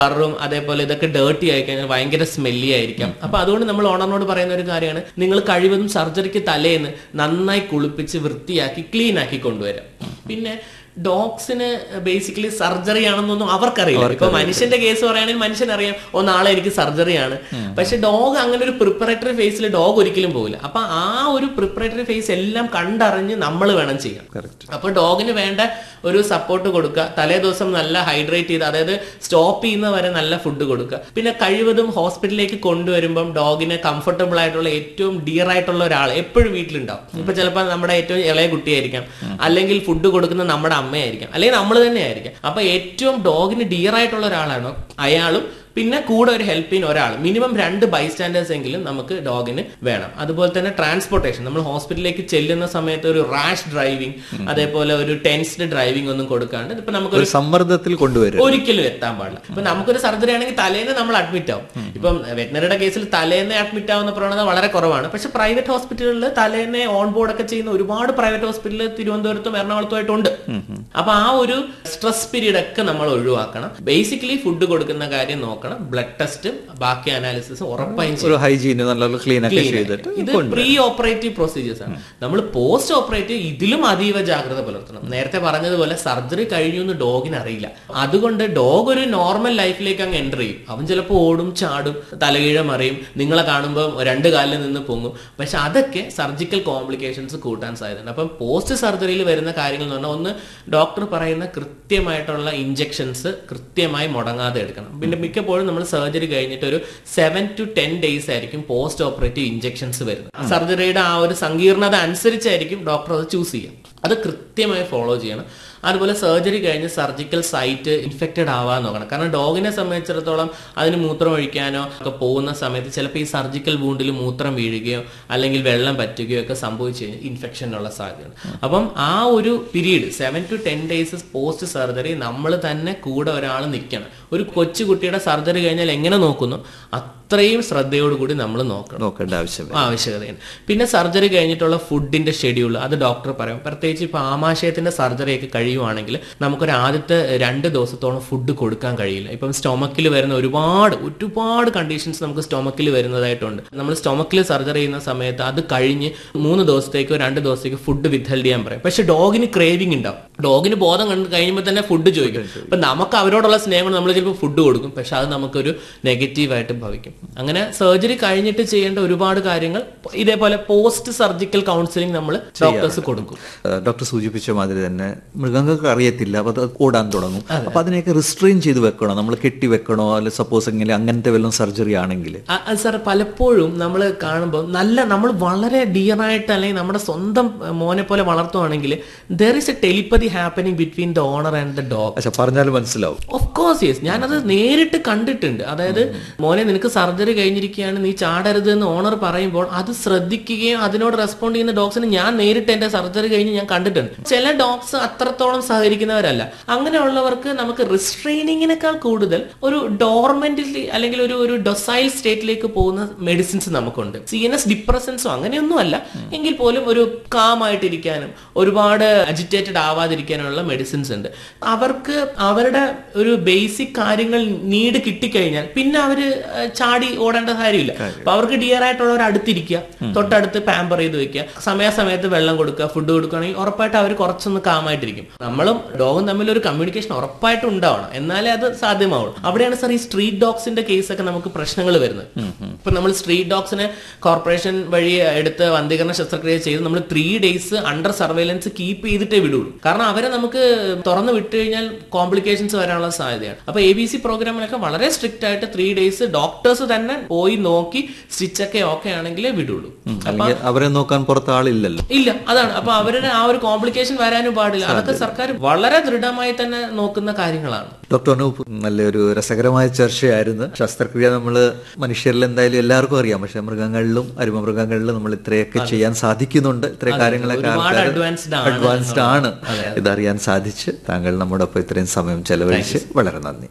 റും അതേപോലെ ഇതൊക്കെ ഡേർട്ടി ആയി കഴിഞ്ഞാൽ ഭയങ്കര സ്മെല്ലി ആയിരിക്കാം അപ്പൊ അതുകൊണ്ട് നമ്മൾ ഓണറിനോട് പറയുന്ന ഒരു കാര്യമാണ് നിങ്ങൾ കഴിവതും സർജറിക്ക് തലേന്ന് നന്നായി കുളിപ്പിച്ച് വൃത്തിയാക്കി ക്ലീൻ ആക്കി കൊണ്ടുവരാം പിന്നെ ഡോഗ്സിന് ബേസിക്കലി സർജറി ആണെന്നൊന്നും അവർക്കറിയില്ല ഇപ്പൊ മനുഷ്യന്റെ കേസ് പറയുകയാണെങ്കിൽ മനുഷ്യനറിയാം ഓ നാളെ എനിക്ക് സർജറിയാണ് പക്ഷെ ഡോഗ് അങ്ങനെ ഒരു പ്രിപ്പറേറ്ററി ഫേസിൽ ഡോഗ് ഒരിക്കലും പോകില്ല അപ്പൊ ആ ഒരു പ്രിപ്പറേറ്ററി ഫേസ് എല്ലാം കണ്ടറിഞ്ഞ് നമ്മൾ വേണം ചെയ്യാൻ അപ്പൊ ഡോഗിന് വേണ്ട ഒരു സപ്പോർട്ട് കൊടുക്കുക തലേ ദിവസം നല്ല ഹൈഡ്രേറ്റ് ചെയ്ത് അതായത് സ്റ്റോപ്പ് ചെയ്യുന്ന വരെ നല്ല ഫുഡ് കൊടുക്കുക പിന്നെ കഴിവതും ഹോസ്പിറ്റലിലേക്ക് കൊണ്ടുവരുമ്പം ഡോഗിന് കംഫർട്ടബിൾ ആയിട്ടുള്ള ഏറ്റവും ഡിയർ ആയിട്ടുള്ള ഒരാൾ എപ്പോഴും വീട്ടിലുണ്ടാവും ഇപ്പൊ ചിലപ്പോൾ നമ്മുടെ ഏറ്റവും ഇളയ കുട്ടിയായിരിക്കാം അല്ലെങ്കിൽ ഫുഡ് കൊടുക്കുന്ന നമ്മുടെ അമ്മയായിരിക്കാം അല്ലെങ്കിൽ നമ്മൾ തന്നെ ആയിരിക്കാം അപ്പൊ ഏറ്റവും ഡോഗിന് ഡിയർ ആയിട്ടുള്ള ഒരാളാണോ അയാളും പിന്നെ കൂടെ ഒരു ഹെൽപ്പിന് ഒരാൾ മിനിമം രണ്ട് ബൈസ്റ്റാൻഡേഴ്സ് എങ്കിലും നമുക്ക് ഡോഗിന് വേണം അതുപോലെ തന്നെ ട്രാൻസ്പോർട്ടേഷൻ നമ്മൾ ഹോസ്പിറ്റലിലേക്ക് ചെല്ലുന്ന സമയത്ത് ഒരു റാഷ് ഡ്രൈവിംഗ് അതേപോലെ ഒരു ടെൻസ്ഡ് ഡ്രൈവിംഗ് ഒന്നും കൊടുക്കാണ്ട് ഇപ്പൊ നമുക്കൊരു ഒരു സമ്മർദ്ദത്തിൽ കൊണ്ടുവരും ഒരിക്കലും എത്താൻ പാടില്ല ഇപ്പൊ നമുക്കൊരു സർജറി ആണെങ്കിൽ തലേന്ന് നമ്മൾ അഡ്മിറ്റ് ആവും ഇപ്പം വെറ്റിനറിയുടെ കേസിൽ തലേന്ന് അഡ്മിറ്റ് ആവുന്ന പ്രവണത വളരെ കുറവാണ് പക്ഷെ പ്രൈവറ്റ് ഹോസ്പിറ്റലുകളിൽ തലേന്ന് ഓൺ ബോർഡ് ഒക്കെ ചെയ്യുന്ന ഒരുപാട് പ്രൈവറ്റ് ഹോസ്പിറ്റലിൽ തിരുവനന്തപുരത്തും എറണാകുളത്തുമായിട്ടുണ്ട് അപ്പൊ ആ ഒരു സ്ട്രെസ് പീരീഡ് ഒക്കെ നമ്മൾ ഒഴിവാക്കണം ബേസിക്കലി ഫുഡ് കൊടുക്കുന്ന കാര്യം നോക്കണം ബ്ലഡ് ടെസ്റ്റും ബാക്കി അനാലിസിസും ഉറപ്പായും ചെയ്യണം. ഒരു ഹൈജീന് നല്ല ക്ലീൻ ഒക്കെ Clean ചെയ്തിട്ട് ആയിട്ട്. ഇത് പ്രീ ഓപ്പറേറ്റീവ് പ്രൊസീജിയേഴ്സ് ആണ് നമ്മൾ പോസ്റ്റ് ഓപ്പറേറ്റീവ് ഇതിലും അതീവ ജാഗ്രത പുലർത്തണം നേരത്തെ പറഞ്ഞതുപോലെ സർജറി കഴിഞ്ഞു എന്ന് ഡോഗിന് അറിയില്ല അതുകൊണ്ട് ഡോഗ് ഒരു നോർമൽ ലൈഫിലേക്ക് അങ്ങ് എൻ്റർ ചെയ്യും അവൻ ചിലപ്പോൾ ഓടും ചാടും തലകീഴ മറിയും നിങ്ങളെ കാണുമ്പോൾ രണ്ട് കാലിൽ നിന്ന് പൊങ്ങും പക്ഷെ അതൊക്കെ സർജിക്കൽ കോംപ്ലിക്കേഷൻസ് കൂട്ടാൻ സാധ്യതയുണ്ട് അപ്പം പോസ്റ്റ് സർജറിയിൽ വരുന്ന കാര്യങ്ങൾ എന്ന് പറഞ്ഞാൽ ഒന്ന് ഡോക്ടർ പറയുന്ന കൃത്യമായിട്ടുള്ള ഇഞ്ചെക്ഷൻസ് കൃത്യമായി മുടങ്ങാതെ എടുക്കണം പിന്നെ മിക്കപ്പോഴും നമ്മൾ സർജറി കഴിഞ്ഞിട്ട് ഒരു സെവൻ ടു ടെൻ ഡേയ്സ് ആയിരിക്കും പോസ്റ്റ് ഓപ്പറേറ്റീവ് ഇഞ്ചെക്ഷൻസ് വരുന്നത് സർജറിയുടെ ആ ഒരു സങ്കീർണത അനുസരിച്ചായിരിക്കും ഡോക്ടർ അത് ചൂസ് ചെയ്യുക അത് കൃത്യമായി ഫോളോ ചെയ്യണം അതുപോലെ സർജറി കഴിഞ്ഞ് സർജിക്കൽ സൈറ്റ് ഇൻഫെക്റ്റഡ് ആവാൻ നോക്കണം കാരണം ഡോഗിനെ സംബന്ധിച്ചിടത്തോളം അതിന് മൂത്രം ഒഴിക്കാനോ ഒക്കെ പോകുന്ന സമയത്ത് ചിലപ്പോൾ ഈ സർജിക്കൽ വൂണ്ടിൽ മൂത്രം വീഴുകയോ അല്ലെങ്കിൽ വെള്ളം പറ്റുകയോ ഒക്കെ സംഭവിച്ചു കഴിഞ്ഞാൽ ഇൻഫെക്ഷനുള്ള സാധ്യതയാണ് അപ്പം ആ ഒരു period seven to ten days post surgery നമ്മൾ തന്നെ കൂടെ ഒരാൾ നിൽക്കണം ഒരു കൊച്ചുകുട്ടിയുടെ സർജറി കഴിഞ്ഞാൽ എങ്ങനെ നോക്കുന്നു അത്രയും ശ്രദ്ധയോടുകൂടി നമ്മൾ നോക്കണം നോക്കേണ്ട ആവശ്യമില്ല ആവശ്യകതയാണ് പിന്നെ സർജറി കഴിഞ്ഞിട്ടുള്ള ഫുഡിന്റെ ഷെഡ്യൂൾ അത് ഡോക്ടർ പറയും പ്രത്യേകിച്ച് ഇപ്പൊ ആമാശയത്തിന്റെ സർജറി ഒക്കെ കഴിയുവാണെങ്കിൽ നമുക്കൊരു ആദ്യത്തെ രണ്ട് ദിവസത്തോളം ഫുഡ് കൊടുക്കാൻ കഴിയില്ല ഇപ്പം സ്റ്റൊമക്കിൽ വരുന്ന ഒരുപാട് ഒരുപാട് കണ്ടീഷൻസ് നമുക്ക് സ്റ്റൊമക്കിൽ വരുന്നതായിട്ടുണ്ട് നമ്മൾ സ്റ്റൊമക്കിൽ സർജറി ചെയ്യുന്ന സമയത്ത് അത് കഴിഞ്ഞ് മൂന്ന് ദിവസത്തേക്കോ രണ്ട് ദിവസത്തേക്കോ ഫുഡ് വിത്ത്ഹെൽഡ് ചെയ്യാൻ പറയും പക്ഷെ ഡോഗിന് ക്രേവിംഗ് ഉണ്ടാവും ഡോഗിന് ബോധം കണ്ട് കഴിയുമ്പോൾ തന്നെ ഫുഡ് ചോദിക്കും അപ്പൊ നമുക്ക് അവരോടുള്ള സ്നേഹം കൊണ്ട് നമ്മൾ ചിലപ്പോൾ ഫുഡ് കൊടുക്കും പക്ഷെ അത് നമുക്കൊരു നെഗറ്റീവായിട്ട് ഭവിക്കും അങ്ങനെ സർജറി കഴിഞ്ഞിട്ട് ചെയ്യേണ്ട ഒരുപാട് കാര്യങ്ങൾ ഇതേപോലെ പോസ്റ്റ് സർജിക്കൽ കൗൺസിലിംഗ് നമ്മൾ ഡോക്ടേഴ്സ് കൊടുക്കും ഏഹ് ഡോക്ടർ സൂചിപ്പിച്ച മാതിരി തന്നെ മൃഗങ്ങൾക്ക് അറിയത്തില്ല അപ്പൊ അത് ഓടാൻ തുടങ്ങും അപ്പൊ അതിനെയൊക്കെ റിസ്ട്രെയിൻ ചെയ്ത് വെക്കണോ നമ്മൾ കെട്ടി വെക്കണോ അല്ലെ സപ്പോസ് എങ്ങനെ അങ്ങനത്തെ വല്ലതും സർജറി ആണെങ്കിൽ സാർ പലപ്പോഴും നമ്മൾ കാണുമ്പോൾ നല്ല നമ്മൾ വളരെ ഡിയർ ആയിട്ട് അല്ലെങ്കിൽ നമ്മുടെ സ്വന്തം മോനെ പോലെ വളർത്തുവാണെങ്കിൽ there is a telepathy happening between the owner and the dog പക്ഷെ പറഞ്ഞാലും മനസ്സിലാവും ഓഫ് കോഴ്സ് യെസ് ഞാനത് നേരിട്ട് കണ്ടിട്ടുണ്ട് അതായത് മോനെ നിനക്ക് സർജറി കഴിഞ്ഞിരിക്കുകയാണ് നീ ചാടരുത് എന്ന് ഓണർ പറയുമ്പോൾ അത് ശ്രദ്ധിക്കുകയും അതിനോട് റെസ്പോണ്ട് ചെയ്യുന്ന ഡോഗ്സിന് ഞാൻ നേരിട്ട് എന്റെ സർജറി കഴിഞ്ഞ് ഞാൻ കണ്ടിട്ടുണ്ട് ചില ഡോഗ്സ് അത്രത്തോളം സഹകരിക്കുന്നവരല്ല അങ്ങനെയുള്ളവർക്ക് നമുക്ക് റിസ്ട്രെയിനിങ്ങിനേക്കാൾ കൂടുതൽ ഒരു ഡോർമെന്റിൽ അല്ലെങ്കിൽ ഒരു ഒരു ഡൊസൈൽ സ്റ്റേറ്റിലേക്ക് പോകുന്ന മെഡിസിൻസ് നമുക്കുണ്ട് സി എൻ എസ് ഡിപ്രസൻസോ അങ്ങനെയൊന്നും അല്ല എങ്കിൽ പോലും ഒരു കാമായിട്ടിരിക്കാനും ഒരുപാട് അജിറ്റേറ്റഡ് ആവാതിരിക്കാനുള്ള മെഡിസിൻസ് ഉണ്ട് അവർക്ക് അവരുടെ ഒരു ബേസിക് കാര്യങ്ങൾ നീഡ് കിട്ടിക്കഴിഞ്ഞാൽ പിന്നെ അവര് ഏഹ്, ചാടി ഓടേണ്ട കാര്യമില്ല അപ്പൊ അവർക്ക് ഡിയർ ആയിട്ടുള്ളവർ അടുത്തിരിക്കുക തൊട്ടടുത്ത് പാമ്പർ ചെയ്ത് വെക്കുക സമയാസമയത്ത് വെള്ളം കൊടുക്കുക ഫുഡ് കൊടുക്കുകയാണെങ്കിൽ ഉറപ്പായിട്ട് അവർ കുറച്ചൊന്ന് കാമായിട്ടിരിക്കും നമ്മളും ഡോഗും തമ്മിൽ ഒരു കമ്മ്യൂണിക്കേഷൻ ഉറപ്പായിട്ടും ഉണ്ടാവണം എന്നാലേ അത് സാധ്യമാവുള്ളൂ അവിടെയാണ് സാർ ഈ സ്ട്രീറ്റ് ഡോഗ്സിന്റെ കേസൊക്കെ നമുക്ക് പ്രശ്നങ്ങൾ വരുന്നത് ഇപ്പൊ നമ്മൾ സ്ട്രീറ്റ് ഡോഗ്സിനെ കോർപ്പറേഷൻ വഴി എടുത്ത് വന്ധീകരണ ശസ്ത്രക്രിയ ചെയ്ത് നമ്മൾ three days under surveillance keep ചെയ്തിട്ടേ വിടുള്ളൂ കാരണം അവരെ നമുക്ക് തുറന്നു വിട്ടു കഴിഞ്ഞാൽ കോംപ്ലിക്കേഷൻസ് വരാനുള്ള സാധ്യതയാണ് അപ്പൊ എ ബി സി പ്രോഗ്രാമിലൊക്കെ വളരെ സ്ട്രിക്റ്റ് ആയിട്ട് ത്രീ ഡേയ്സ് ഡോക്ടേഴ്സ് തന്നെ പോയി നോക്കി സ്റ്റിച്ച് ഒക്കെ ഓക്കെ ആണെങ്കിലേ വിടുള്ളൂ അല്ലെങ്കിൽ അവരെ നോക്കാൻ പുറത്ത് ആളില്ലല്ലോ ഇല്ല അതാണ് അപ്പൊ അവരുടെ ആ ഒരു കോംപ്ലിക്കേഷൻ വരാനും പാടില്ല അതൊക്കെ സർക്കാർ വളരെ ദൃഢമായി തന്നെ നോക്കുന്ന കാര്യങ്ങളാണ് ഡോക്ടർ അനൂപ് നല്ലൊരു രസകരമായ ചർച്ചയായിരുന്നു ശസ്ത്രക്രിയ നമ്മൾ മനുഷ്യരിൽ എന്തായാലും എല്ലാവർക്കും അറിയാം പക്ഷെ മൃഗങ്ങളിലും അരുമമൃഗങ്ങളിലും നമ്മൾ ഇത്രയൊക്കെ ചെയ്യാൻ സാധിക്കുന്നുണ്ട് ഇത്രയും കാര്യങ്ങളൊക്കെ ഒരുപാട് ആൾക്കാർ advanced ആണ് അഡ്വാൻസ്ഡ് ആണ് ഇതറിയാൻ സാധിച്ച് താങ്കൾ നമ്മുടെ ഒപ്പം ഇത്രയും സമയം ചെലവഴിച്ച് വളരെ നന്ദി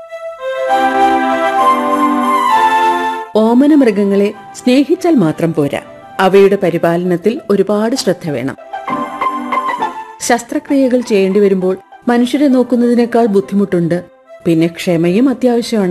ഓമന മൃഗങ്ങളെ സ്നേഹിച്ചാൽ മാത്രം പോരാ അവയുടെ പരിപാലനത്തിൽ ഒരുപാട് ശ്രദ്ധ വേണം ശസ്ത്രക്രിയകൾ ചെയ്യേണ്ടി വരുമ്പോൾ മനുഷ്യരെ നോക്കുന്നതിനേക്കാൾ ബുദ്ധിമുട്ടുണ്ട് പിന്നെ ക്ഷമയും അത്യാവശ്യമാണ്